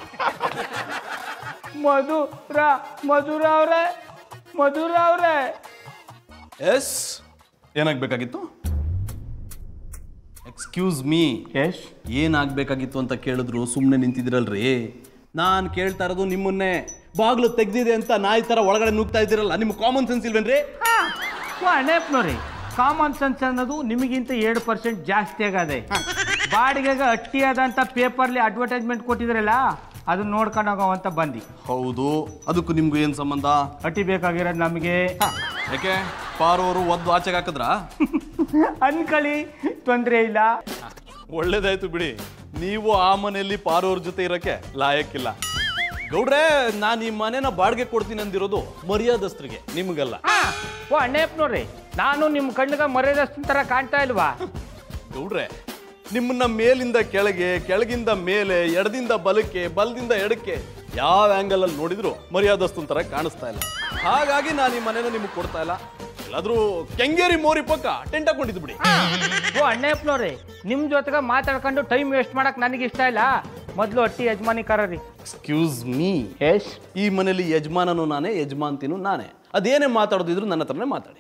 ಮಧುರ ಮಧುರ ಅವ್ರೆ ಮಧುರ ಅವ್ರೆ ಎಸ್ ಏನಾಗಬೇಕಾಗಿತ್ತು ಎಕ್ಸ್ಕ್ಯೂಸ್ ಮೀ ಎಸ್ ಏನಾಗಬೇಕಾಗಿತ್ತು ಅಂತ ಕೇಳಿದ್ರು ಸುಮ್ಮನೆ ನಿಂತಿದ್ದೀರಲ್ರಿ ನಾನು ಕೇಳ್ತಾ ಇರೋದು ನಿಮ್ಮನ್ನೇ ಬಾಗ್ಲು ತೆಗ್ದಿದೆ ಅಂತ ನಾಯಿ ಥರ ಒಳಗಡೆ ನುಗ್ತಾ ಇದ್ದೀರಲ್ಲ ನಿಮ್ಮ ಕಾಮನ್ ಸೆನ್ಸ್ ಇಲ್ವೇನ್ರಿ ಅಣ್ಣಪ್ಪನವ್ರಿ ಕಾಮನ್ ಸೆನ್ಸ್ ಅನ್ನೋದು ನಿಮಗಿಂತ ಎರಡು ಪರ್ಸೆಂಟ್ ಜಾಸ್ತಿ ಆಗದೆ ಬಾಡಿಗೆಗೆ ಅಟ್ಟಿ ಆದಂಥ ಪೇಪರ್ಲಿ ಅಡ್ವರ್ಟೈಸ್ಮೆಂಟ್ ಕೊಟ್ಟಿದ್ರಲ್ಲ ಅದನ್ನ ನೋಡ್ಕೊಂಡು ಹೋಗೋವಂತ ಬಂದು ಹೌದು ಅದಕ್ಕೂ ನಿಮ್ಗೂ ಏನು ಸಂಬಂಧ ಅಟ್ಟಿ ಬೇಕಾಗಿರೋದು ನಮಗೆ ಯಾಕೆ ಪಾರೋರು ಒದ್ದು ಆಚೆಗೆ ಹಾಕಿದ್ರಾ ಅನ್ಕಳಿ ತೊಂದರೆ ಇಲ್ಲ ಒಳ್ಳೇದಾಯ್ತು ಬಿಡಿ ನೀವು ಆ ಮನೆಯಲ್ಲಿ ಪಾರೋರ್ ಜೊತೆ ಇರಕ್ಕೆ ಲಾಯಕ್ಕಿಲ್ಲ ಗೌಡ್ರೆ ನಾನು ಈ ಮನೆನ ಬಾಡಿಗೆ ಕೊಡ್ತೀನಿ ಅಂದಿರೋದು ಮರ್ಯಾದಸ್ತ್ರಿಗೆ ನಿಮಗಲ್ಲ ಓ ಅಣ್ಣಪ್ಪನವ್ರಿ ನಾನು ನಿಮ್ಮ ಕಣ್ಣಿಗೆ ಮರ್ಯಾದಸ್ತಿನ ಥರ ಕಾಣ್ತಾ ಇಲ್ವಾ ಗೌಡ್ರೆ ನಿಮ್ಮನ್ನ ಮೇಲಿಂದ ಕೆಳಗೆ ಕೆಳಗಿಂದ ಮೇಲೆ ಎಡದಿಂದ ಬಲಕ್ಕೆ ಬಲದಿಂದ ಎಡಕ್ಕೆ ಯಾವ ಆಂಗಲ್ ಅಲ್ಲಿ ನೋಡಿದ್ರು ಮರ್ಯಾದಸ್ತನ ತರ ಕಾಣಿಸ್ತಾ ಇಲ್ಲ ಹಾಗಾಗಿ ನಾನು ಈ ಮನೆನ ನಿಮಗೆ ಕೊಡ್ತಾ ಇಲ್ಲ ಎಲ್ಲಾದ್ರೂ ಕೆಂಗೇರಿ ಮೋರಿ ಪಕ್ಕ ಟೆಂಟ್ ಹಾಕೊಂಡಿದ್ದು ಬಿಡಿ ಓ ಅಣ್ಣಪ್ಪನವ್ರಿ ನಿಮ್ಮ ಜೊತೆಗೆ ಮಾತಾಡ್ಕೊಂಡು ಟೈಮ್ ವೇಸ್ಟ್ ಮಾಡಕ್ ನನಗೆ ಇಷ್ಟ ಇಲ್ಲ ಮೊದಲು ಅಟ್ಟಿ ಯಜಮಾನಿ ಕರೀರಿ ಎಕ್ಸ್ಕ್ಯೂಸ್ ಮೀ ಎಸ್ ಈ ಮನೇಲಿ ಯಜಮಾನನು ನಾನೇ ಯಜಮಾನ್ತಿನೂ ನಾನೇ ಅದೇನೇ ಮಾತಾಡೋದಿದ್ರು ನನ್ನ ಹತ್ರನೇ ಮಾತಾಡಿ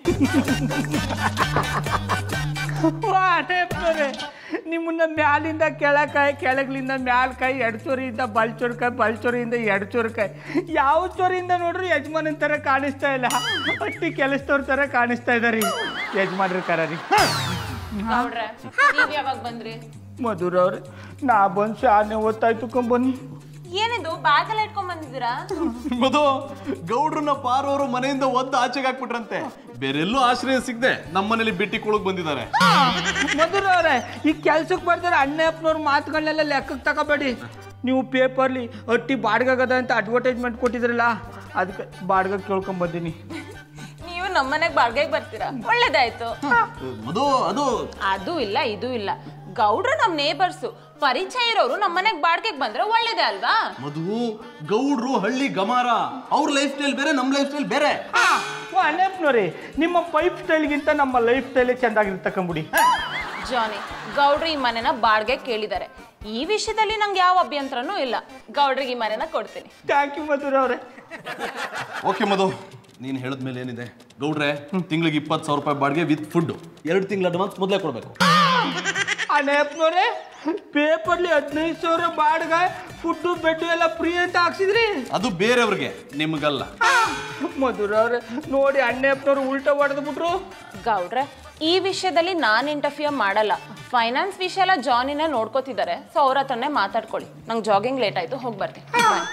ಅಣ್ಣಪ್ಪನವ್ರೆ ನಿಮ್ಮನ್ನ ಮ್ಯಾಲಿಂದ ಕೆಳಕಾಯಿ ಕೆಳಗ್ಲಿಂದ ಮ್ಯಾಲ ಕೈ ಎಡಚೋರಿಯಿಂದ ಬಲ್ಚೋರ್ಕಾಯಿ ಬಲ್ಚೋರಿಯಿಂದ ಎಡಚೋರ್ಕಾಯಿ ಯಾವ ಚೋರಿಯಿಂದ ನೋಡ್ರಿ ಯಜಮಾನನ ಥರ ಕಾಣಿಸ್ತಾ ಇಲ್ಲ ಅಟ್ಟಿ ಕೆಲಸದವ್ರ ಥರ ಕಾಣಿಸ್ತಾ ಇದಾರಿ ಯಜಮಾನ್ರ ಕರೀರಿ ಗೌಡ್ರೆ ನೀವ್ ಯಾವಾಗ ಬಂದ್ರಿ ಮಧುರ ಅವ್ರೆ ನಾ ಬಂದು ಶಾನೆ ಓದ್ತಾಯ್ತು ಬನ್ನಿ ಏನಿದು ಬ್ಯಾಗಲ್ಲಿ ಇಟ್ಕೊಂಡ್ ಬಂದಿದ್ದೀರಾ ಮಧು ಗೌಡ್ರನ್ನ ಪಾರೋರು ಮನೆಯಿಂದ ಒದ್ದು ಆಚೆಗೆ ಹಾಕ್ಬಿಟ್ರಂತೆ ಬೇರೆಲ್ಲೂ ಆಶ್ರಯ ಸಿಗದೆ ನಮ್ಮ ಮನೇಲಿ ಭೇಟಿ ಕೊಳಕ್ ಬಂದಿದ್ದಾರೆ ಮಧುರ ಅವ್ರೆ ಈ ಕೆಲ್ಸಕ್ಕೆ ಬರ್ತಾರೆ ಅಣ್ಣಪ್ಪನವ್ರ ಮಾತುಗಳನ್ನೆಲ್ಲ ಲೆಕ್ಕಕ್ಕೆ ತಗೋಬೇಡಿ ನೀವು ಪೇಪರ್ಲಿ ಅಟ್ಟಿ ಬಾಡ್ಗಾಗದ ಅಂತ ಅಡ್ವರ್ಟೈಸ್ಮೆಂಟ್ ಕೊಟ್ಟಿದ್ರಲ್ಲ ಅದಕ್ಕೆ ಬಾಡ್ಗ ಕೇಳ್ಕೊಂಡ್ ಬಂದೀನಿ ನೀವು ನಮ್ಮನೆಗ್ ಬಾಡ್ಗೆಗೆ ಬರ್ತೀರಾ ಒಳ್ಳೇದಾಯ್ತು ಮಧು ಅದು ಅದು ಇಲ್ಲ ಇದು ಇಲ್ಲ ಗೌಡ್ರು ನಮ್ ನೇಬರ್ಸು ಪರಿಚಯ ಇರೋರು ನಮ್ಮನೆಗ್ ಬಾಡ್ಗೆಗೆ ಬಂದ್ರೆ ಒಳ್ಳೇದೇ ಅಲ್ವಾ ಮಧು ಗೌಡ್ರು ಹಳ್ಳಿ ಗಮಾರ ಅವ್ರ ಲೈಫ್ ಸ್ಟೈಲ್ ಬೇರೆ ನಮ್ಮ ಲೈಫ್ ಸ್ಟೈಲ್ ಬೇರೆ ಓ ಅಣ್ಣಪ್ಪನವ್ರಿ ನಿಮ್ಮ ಪೈಪ್ ಸ್ಟೈಲ್ಗಿಂತ ನಮ್ಮ ಲೈಫ್ ಸ್ಟೈಲೇ ಚೆಂದಾಗಿರ್ತಕ್ಕಂಬಿಡಿ ಜಾನಿ ಗೌಡ್ರು ಈ ಮನೆನ ಬಾಡ್ಗೆ ಕೇಳಿದ್ದಾರೆ ಈ ವಿಷಯದಲ್ಲಿ ನಂಗೆ ಯಾವ ಅಭ್ಯಂತರನೂ ಇಲ್ಲ ಗೌಡ್ರಿಗೆ ಈ ಮನೆನ ಕೊಡ್ತೀನಿ ಥ್ಯಾಂಕ್ ಯು ಮಧುರ ಅವರೇ ಓಕೆ ಮಧು ನೀನು ಹೇಳಿದ್ಮೇಲೆ ಏನಿದೆ ಗೌಡ್ರೆ ತಿಂಗಳಿಗೆ ಇಪ್ಪತ್ತು ಸಾವಿರ ರೂಪಾಯಿ ಬಾಡಿಗೆ ವಿತ್ ಫುಡ್ ಎರಡು ತಿಂಗಳ ಅಡ್ವಾನ್ಸ್ ಮೊದಲೇ ಕೊಡಬೇಕು ಅಣ್ಣಪ್ಪನವ್ರೆ ಪೇಪರ್ಲಿ ಹದಿನೈದು ಸಾವಿರ ಬಾಡ್ಗೆ ಫುಡ್ಡು ಬೆಡ್ಡು ಎಲ್ಲ ಫ್ರೀ ಅಂತ ಹಾಕ್ಸಿದ್ರಿ ಅದು ಬೇರೆಯವ್ರಿಗೆ ನಿಮಗಲ್ಲ ಮಧುರ ಅವ್ರೆ ನೋಡಿ ಅಣ್ಣಪ್ಪನವ್ರು ಉಲ್ಟಾ ಹೊಡೆದು ಬಿಟ್ರು ಗೌಡ್ರೆ ಈ ವಿಷಯದಲ್ಲಿ ನಾನು ಇಂಟರ್ಫಿಯರ್ ಮಾಡಲ್ಲ ಫೈನಾನ್ಸ್ ವಿಷಯ ಎಲ್ಲ ಜಾನಿನ ನೋಡ್ಕೋತಿದ್ದಾರೆ ಸೊ ಅವ್ರ ಹತ್ರನೇ ಮಾತಾಡ್ಕೊಳ್ಳಿ ನಂಗೆ ಜಾಗಿಂಗ್ ಲೇಟ್ ಆಯ್ತು ಹೋಗಿ ಬರ್ತೀನಿ Bye.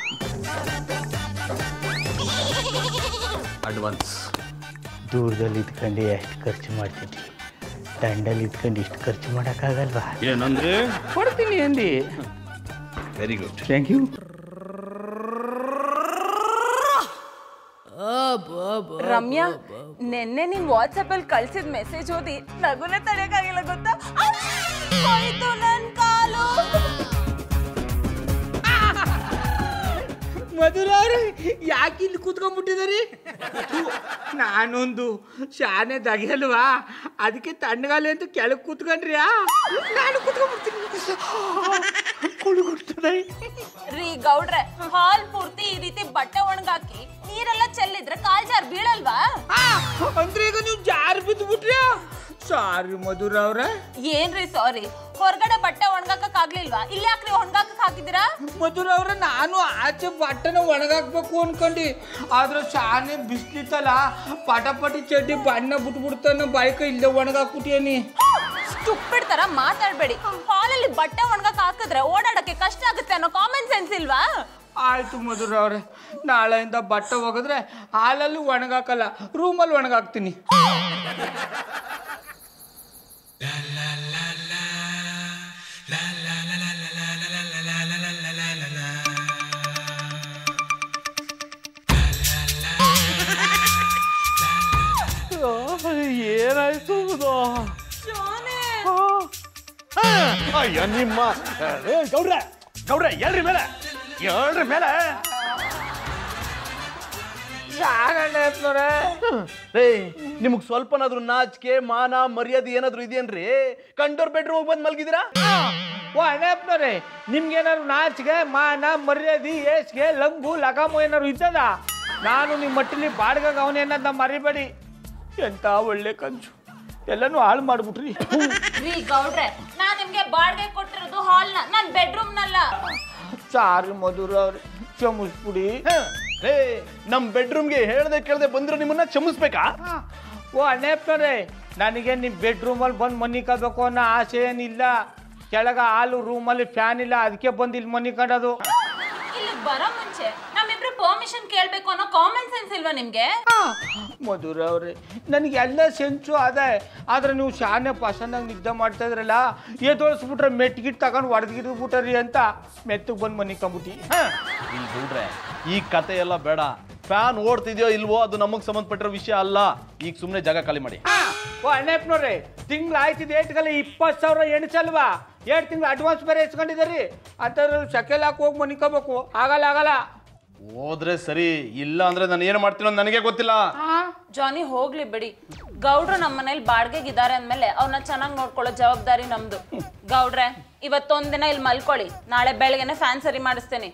ಅಡ್ವಾನ್ಸ್ ದೂರದಲ್ಲಿ ಇದ್ಕೊಂಡು ಎಷ್ಟು ಖರ್ಚು ಮಾಡ್ತಿದ್ವಿ ದಂಡಲ್ಲಿ ಇದ್ಕೊಂಡು ಇಷ್ಟು ಖರ್ಚು ಮಾಡೋಕ್ಕಾಗಲ್ವಾ ಏನಂದ್ರೆ ಕೊಡ್ತೀನಿ ಅಂದಿ very good thank you Ramya ನೆನ್ನೆ ನೀನ್ ವಾಟ್ಸಪ್ ಅಲ್ಲಿ ಕಳ್ಸಿದ ಮೆಸೇಜ್ ಓದಿ ನಗುನೇ ತಡೆಯಕ್ಕಾಗಿಲ್ಲ ಗೊತ್ತಾ ಹೋಯ್ತು ನನ್ ಕಾಲು ಮಧುರ ಅವ್ರೆ ಯಾಕೆ ಇಲ್ಲಿ ಕೂತ್ಕೊಂಡ್ಬಿಟ್ಟಿದ್ದೀರಿ ಥು, ನಾನೊಂದು ಶಾನೆ ದಗೆಯಲ್ವಾ ಅದಕ್ಕೆ ತಣ್ಣಗಾಲಿ ಅಂತ ಕೆಳಗೆ ಕೂತ್ಕೊಂಡ್ರಿಯಾ ನಾನು ಕೂತ್ಕೊಂಡ್ಬಿಡ್ತೀನಿ ಕುಳುಗುಡ್ತದೆ ರೀ ಗೌಡ್ರೆ ಹಾಲ್ ಪೂರ್ತಿ ಈ ರೀತಿ ಬಟ್ಟೆ ಒಣಗಾಕಿ ನೀರೆಲ್ಲ ಚೆಲ್ಲಿದ್ರೆ ಕಾಲ್ ಜಾರ್ ಬೀಳಲ್ವಾ ಅಂದ್ರೆ ಈಗ ನೀವು ಜಾರ್ ಬಿದ್ದು ಬಿಟ್ರಿಯಾ ಸಾರಿ ಮಧುರ ಅವ್ರೆ ಏನ್ರಿ ಸಾರಿ ಹೊರಗಡೆ ಬಟ್ಟೆ ಒಣಗಾಕಕ್ ಆಗ್ಲಿಲ್ವಾ ಇಲ್ಲಿ ಯಾಕ್ರಿ ಒಣಗಾಕಕ್ ಹಾಕಿದ್ದೀರಾ ಮಧುರ ಅವ್ರೆ ನಾನು ಆಚೆ ಬಟ್ಟೆನ ಒಣಗಾಕ್ಬೇಕು ಅನ್ಕೊಂಡಿ ಆದ್ರೆ ಶಾನೆ ಬಿಸ್ಲಿತ್ತಲ್ಲ ಪಟಾಪಟಿ ಚಡ್ಡಿ ಬಣ್ಣ ಬಿಟ್ಬಿಡ್ತಾನ ಬೈಕ ಇಲ್ಲದೆ ಒಣಗಾಕ್ಬಿಟ್ಟಿಯನಿ ಸ್ಟುಪಿಡ್ ತರ ಮಾತಾಡ್ಬೇಡಿ ಹಾಲಲ್ಲಿ ಬಟ್ಟೆ ಒಣಗಾಕ್ ಹಾಕಿದ್ರೆ ಓಡಾಡಕ್ಕೆ ಕಷ್ಟ ಆಗುತ್ತೆ ಅನ್ನೋ ಕಾಮನ್ ಸೆನ್ಸ್ ಇಲ್ವಾ ಆಯ್ತು ಮಧುರ ಅವ್ರೆ ನಾಳೆಯಿಂದ ಬಟ್ಟೆ ಒಗೆದ್ರೆ ಹಾಲಲ್ಲಿ ಒಣಗಾಕಲ್ಲ ರೂಮಲ್ಲಿ ಒಣಗಾಕ್ತೀನಿ ಏನಾಯ್ತು ಅಯ್ಯ ನಿಮ್ಮ ಏ, ಗೌಡ್ರೆ ಗೌಡ್ರೆ ಎಲ್ರಿ ಮೇಲೆ ಎಲ್ರಿ ಮೇಲೆ ರೇ ನಿಮ್ಗೆ ಸ್ವಲ್ಪನಾದ್ರೂ ನಾಚಿಕೆ ಮಾನ ಮರ್ಯಾದೆ ಏನಾದ್ರೂ ಇದೆಯೇನ್ರಿ ಕಂಡೋರ್ ಬೆಡ್ರೂಮ್ ಬಂದು ಮಲ್ಗಿದ್ದೀರಾ ಓ ಅಣ್ಣಪ್ಪನವ್ರೆ ನಿಮ್ಗೇನಾದ್ರು ನಾಚಿಗೆ ಮಾನ ಮರ್ಯಾದೆ ಏಸ್ಗೆ ಲಂಗು ಲಗಾಮು ಏನಾದ್ರು ಇದ್ದದ ನಾನು ನಿಮ್ಮ ಮಟ್ಟಿಲಿ ಬಾಡ್ಗಾಗ ಅವನೇನಂತ ಮರಿಬೇಡಿ ಎಂತ ಒಳ್ಳೆ ಕಂಚು ಎಲ್ಲನೂ ಹಾಳು ಮಾಡ್ಬಿಟ್ರಿ ರೀ ಗೌಡ್ರೆ ನಾನ್ ನಿಮ್ಗೆ ಬಾಡ್ಗೆ ಕೊಟ್ಟಿರೋದು ಹಾಲ್ನ ನನ್ ಬೆಡ್ರೂಮ್ ನಲ್ಲ ಸಾರಿ ಮಧುರ ಅವ್ರೆ ಕ್ಷಮಿಸ್ಬಿಡಿ ರೇ ನಮ್ ಬೆಡ್ರೂಮ್ಗೆ ಹೇಳ್ದೆ ಕೇಳ್ದೆ ಬಂದ್ರೆ ನಿಮ್ಮನ್ನ ಕ್ಷಮಿಸ್ಬೇಕಾ ಓ ಅಣ್ಣಪ್ಪನವ್ರೆ ನನಗೆ ನಿಮ್ಮ ಬೆಡ್ರೂಮಲ್ಲಿ ಬಂದು ಮನಿಕಬೇಕು ಅನ್ನೋ ಆಸೆ ಏನಿಲ್ಲ ಕೆಳಗ ಹಾಲು ರೂಮಲ್ಲಿ ಫ್ಯಾನ್ ಇಲ್ಲ ಅದಕ್ಕೆ ಬಂದು ಇಲ್ಲಿ ಮನಿಕೊಂಡದು ಇಲ್ಲಿ ಬರೋ ಮುಂಚೆ ನಮ್ಮಿಬ್ರು ಪರ್ಮಿಷನ್ ಕೇಳ್ಬೇಕು ಅನ್ನೋ ಕಾಮನ್ ಸೆನ್ಸ್ ಇಲ್ವಾ ನಿಮ್ಗೆ ಮಧುರ ಅವ್ರೆ ನನಗೆ ಎಲ್ಲ ಸೆನ್ಸು ಅದೇ ಆದ್ರೆ ನೀವು ಶಾನೆ ಪಸಂದಾಗಿ ನಿದ್ದೆ ಮಾಡ್ತಾ ಇದ್ರಲ್ಲ ಎದೋಳಿಸ್ಬಿಟ್ರೆ ಮೆಟ್ಗಿಟ್ ತಗೊಂಡು ಹೊಡೆದ್ಗಿಟ್ಬಿಟ್ರಿ ಅಂತ ಮೆತ್ತಗೆ ಬಂದು ಮನಿಕೊಂಬಿಟ್ಟು ಈ ಗೌಡ್ರೆ ಈ ಕತೆ ಎಲ್ಲ ಬೇಡ ಫ್ಯಾನ್ ಓಡ್ತಿದ್ಯೋ ಇಲ್ವೋ ಅದು ನಮಗ್ ಸಂಬಂಧಪಟ್ಟಿರೋ ವಿಷಯ ಅಲ್ಲ ಈಗ ಸುಮ್ನೆ ಜಾಗ ಖಾಲಿ ಮಾಡಿ ಓ ಅಣ್ಣಪ್ಪನವ್ರೆ ತಿಂಗ್ಳು ಆಯ್ತಿದ್ದು ಏಟ್ಗಲ್ಲ ಇಪ್ಪತ್ತು ಸಾವಿರ ಎಣಿಸಲ್ವಾ ಎರಡು ತಿಂಗಳು ಅಡ್ವಾನ್ಸ್ ಬೇರೆ ಇಸ್ಕೊಂಡಿದ್ದೀರಿ ಅಂಥವ್ರು ಸೆಕೆಲ್ ಹಾಕಿ ಹೋಗಿ ಮನಿಕೋಬೇಕು ಆಗಲ್ಲ ಆಗಲ್ಲ ಹೋದ್ರೆ ಸರಿ ಇಲ್ಲ ಅಂದ್ರೆ ನಾನು ಏನು ಮಾಡ್ತೀನೋ ಅಂತ ನನಗೆ ಗೊತ್ತಿಲ್ಲ ಜಾನಿ ಹೋಗ್ಲಿ ಬಿಡಿ ಗೌಡ್ರು ನಮ್ಮ ಮನೇಲಿ ಬಾಡ್ಗೆಗೆ ಇದಾರೆ ಅಂದ್ಮೇಲೆ ಅವ್ರನ್ನ ಚೆನ್ನಾಗಿ ನೋಡ್ಕೊಳ್ಳೋ ಜವಾಬ್ದಾರಿ ನಮ್ದು ಗೌಡ್ರೆ ಇವತ್ತೊಂದಿನ ಇಲ್ಲಿ ಮಲ್ಕೊಳ್ಳಿ ನಾಳೆ ಬೆಳಗ್ಗೆನೆ ಫ್ಯಾನ್ ಸರಿ ಮಾಡಿಸ್ತೇನೆ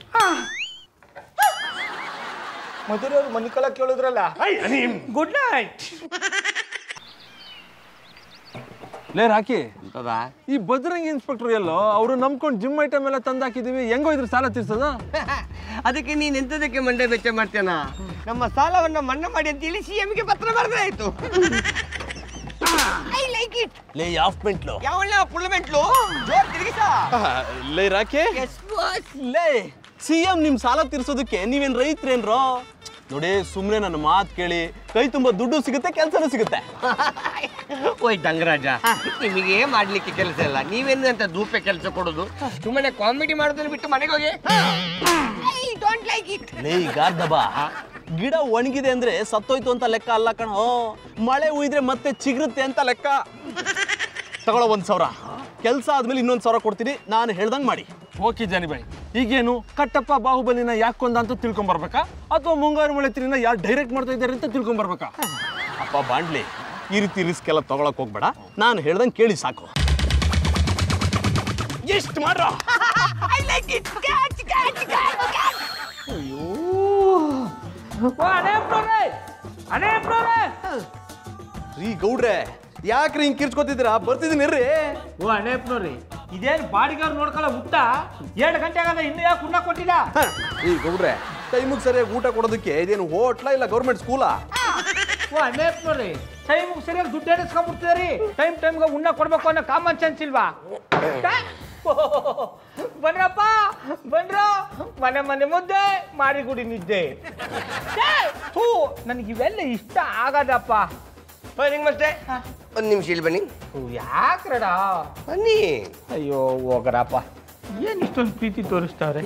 ಮಧುರ ಅವ್ರು ಮನಿಕೊಳಕ್ ಕೇಳಿದ್ರಲ್ಲ ಗುಡ್ ನೈಟ್ ಲೇ ರಾಕಿ ಈ ಬಜರಂಗ್ ಇನ್ಸ್ಪೆಕ್ಟರ್ ಎಲ್ಲೋ ಅವರು ನಂಬ್ಕೊಂಡು ಜಿಮ್ ಐಟಮ್ ಎಲ್ಲ ತಂದಾಕಿದೀವಿ ಹೆಂಗೋ ಇದ್ರ ಸಾಲ ತೀರ್ಸೋದ ಅದಕ್ಕೆ ನೀನ್ ಎಂತದಕ್ಕೆ ಮಂಡೆ ಬೆಚ್ಚ ಮಾಡ್ತೇನ ನಮ್ಮ ಸಾಲವನ್ನ ಮನ್ನಾ ಮಾಡಿ ಅಂತ ಹೇಳಿ ಸಿಎಂಗೆ ಪತ್ರ ಬರೆದ್ರೆ ಆಯ್ತು ಐ ಲೈಕ್ ಇಟ್ ಲೇ ಯಾಫ್ ಮೆಂಟ್ಲು ಯಾವಣ್ಣ ಪುಳ್ಳಮೆಂಟ್ಲು ಜೋರ್ ತಿರುಗಿಸ ಲೇ ರಾಕೆ ಲೇ ಸಿ ಎಂ ನಿಮ್ ಸಾಲ ತೀರ್ಸೋದಕ್ಕೆ ನೀವೇನ್ ರೈತ್ರೇನ್ರೋ ನೋಡಿ ಸುಮ್ನೆ ನನ್ನ ಮಾತು ಕೇಳಿ ಕೈ ತುಂಬಾ ದುಡ್ಡು ಸಿಗುತ್ತೆ ಕೆಲಸನೂ ಸಿಗುತ್ತೆ ಓಯ್ ದಂಗರಾಜ ನಿಮಗೆ ಮಾಡ್ಲಿಕ್ಕೆ ಕೆಲಸ ಇಲ್ಲ ನೀವೇನು ಅಂತ ಧೂಪೆ ಕೆಲಸ ಕೊಡೋದು ಸುಮ್ಮನೆ ಕಾಮಿಡಿ ಮಾಡೋದನ್ನ ಬಿಟ್ಟು ಮನೆಗೆ ಹೋಗಿ ಡೋಂಟ್ ಲೈಕ್ ಇಟ್ ಲೇ ಗಾರ್ದಬಾ ಗಿಡ ಒಣಗಿದೆ ಅಂದ್ರೆ ಸತ್ತೋಯ್ತು ಅಂತ ಲೆಕ್ಕ ಅಲ್ಲ ಕಣೋ ಮಳೆ ಉಯ್ದ್ರೆ ಮತ್ತೆ ಚಿಗುರುತ್ತೆ ಅಂತ ಲೆಕ್ಕ ತಗೊಳ್ಳೋ ಒಂದ್ ಸಾವಿರ ಕೆಲಸ ಆದ್ಮೇಲೆ ಇನ್ನೊಂದ್ ಸಾವಿರ ಕೊಡ್ತೀನಿ ನಾನು ಹೇಳ್ದಂಗ್ ಮಾಡಿ ಓಕೆ ಜಾನಿಬಾಯಿ ಈಗೇನು ಕಟ್ಟಪ್ಪ ಬಾಹುಬಲಿನ ಯಾಕೆ ಕೊಂದ ಅಂತ ತಿಳ್ಕೊಂಬರ್ಬೇಕಾ ಅಥವಾ ಮುಂಗಾರು ಮಳೆ ತಿರಿನ ಯಾರು ಡೈರೆಕ್ಟ್ ಮಾಡ್ತಾ ಇದ್ದಾರೆ ಅಂತ ತಿಳ್ಕೊಂಬರ್ಬೇಕಾ ಅಪ್ಪ ಬಾಂಡ್ಲಿ ಈ ರೀತಿ ರಿಸ್ಕ್ ಎಲ್ಲ ತಗೊಳಕ್ ಹೋಗ್ಬೇಡ ನಾನು ಹೇಳ್ದಂಗ್ ಕೇಳಿ ಸಾಕು ಎಷ್ಟು ಮಾಡ್ರ ರೀ ಗೌಡ್ರೆ ಯಾಕ್ರಿ ಹಿಂಗ್ ಕಿರ್ಚ್ಕೊತಿದ್ದೀರಾ ಬರ್ತಿದ್ದೀನಿ ಇರ್ರಿ ಓ ಅನೇಪ್ನವ್ರಿ ಇದೇನು ಬಾಡಿಗಾರ್ ನೋಡ್ಕೊಳ್ಳೋ ಊಟ ಎರಡು ಗಂಟೆ ಆಗದ ಇನ್ನು ಯಾಕೆ ಉಣ್ಣ ಕೊಟ್ಟಿಲ್ಲ ಹ, ಈ ಗೌಡ್ರೆ ಟೈಮಿಗೆ ಸರಿಯಾಗಿ ಊಟ ಕೊಡೋದಕ್ಕೆ ಇದೇನು ಹೋಟ್ಲಾ ಇಲ್ಲ ಗೌರ್ಮೆಂಟ್ ಸ್ಕೂಲಾ ಓ ಅನೇಪ್ನವ್ರಿ ಟೈಮ್ ಸರಿಯಾಗಿ ದುಡ್ಡು ಎಣಿಸ್ಕೊಂಡ್ಬಿಡ್ತೀರಿ ಟೈಮ್ ಟೈಮ್ಗೆ ಉಣ್ಣ ಕೊಡ್ಬೇಕು ಅನ್ನೋ ಕಾಮನ್ ಸೆನ್ಸ್ ಇಲ್ವಾ ಬನ್ರಪ್ಪ ಬನ್ರ ಮನೆ ಮನೆ ಮುದ್ದೆ ಮಾರಿಗುಡಿ ನಿದ್ದೆ ಛೇ, ಥೂ ನನಗೆ ಇವೆಲ್ಲ ಇಷ್ಟ ಆಗದಪ್ಪ ನಿಮ್ಮಷ್ಟೇ ಒಂದು ನಿಮಿಷ ಇಲ್ಲಿ ಬನ್ನಿ ಯಾಕ್ರಡ ಬನ್ನಿ ಅಯ್ಯೋ ಹೋಗರಪ್ಪ ಏನ್ ಇಷ್ಟೊಂದು ಪ್ರೀತಿ ತೋರಿಸ್ತಾವ್ರೆ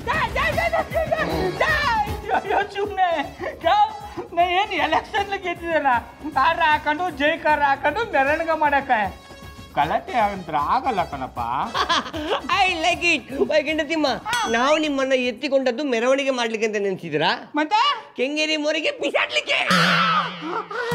ಅಯ್ಯೋ ಸುಮ್ಮನೆ ನಾ ಏನು ಎಲೆಕ್ಷನ್ ಗೆದ್ದಿದ್ದಾನ ಕಾರ ಹಾಕೊಂಡು ಜೈ ಕಾರ ಹಾಕೊಂಡು ಮೆರವಣಿಗೆ ಮಾಡಕ ಗಲಾಟೆ ಅಂದ್ರೆ ಆಗಲ್ಲ ಕಣಪ್ಪ ಐ ಲೈಕ್ ಇಟ್ ವೈಕಂಠತಿಮ್ಮ ನಾವು ನಿಮ್ಮನ್ನ ಎತ್ತಿಕೊಂಡದ್ದು ಮೆರವಣಿಗೆ ಮಾಡ್ಲಿಕ್ಕೆ ಅಂತ ನೆನ್ಸಿದ್ದೀರಾ ಮತ್ತೆ ಕೆಂಗೇರಿ ಮೋರಿಗೆ ಬಿಸಾಡ್ಲಿಕ್ಕೆ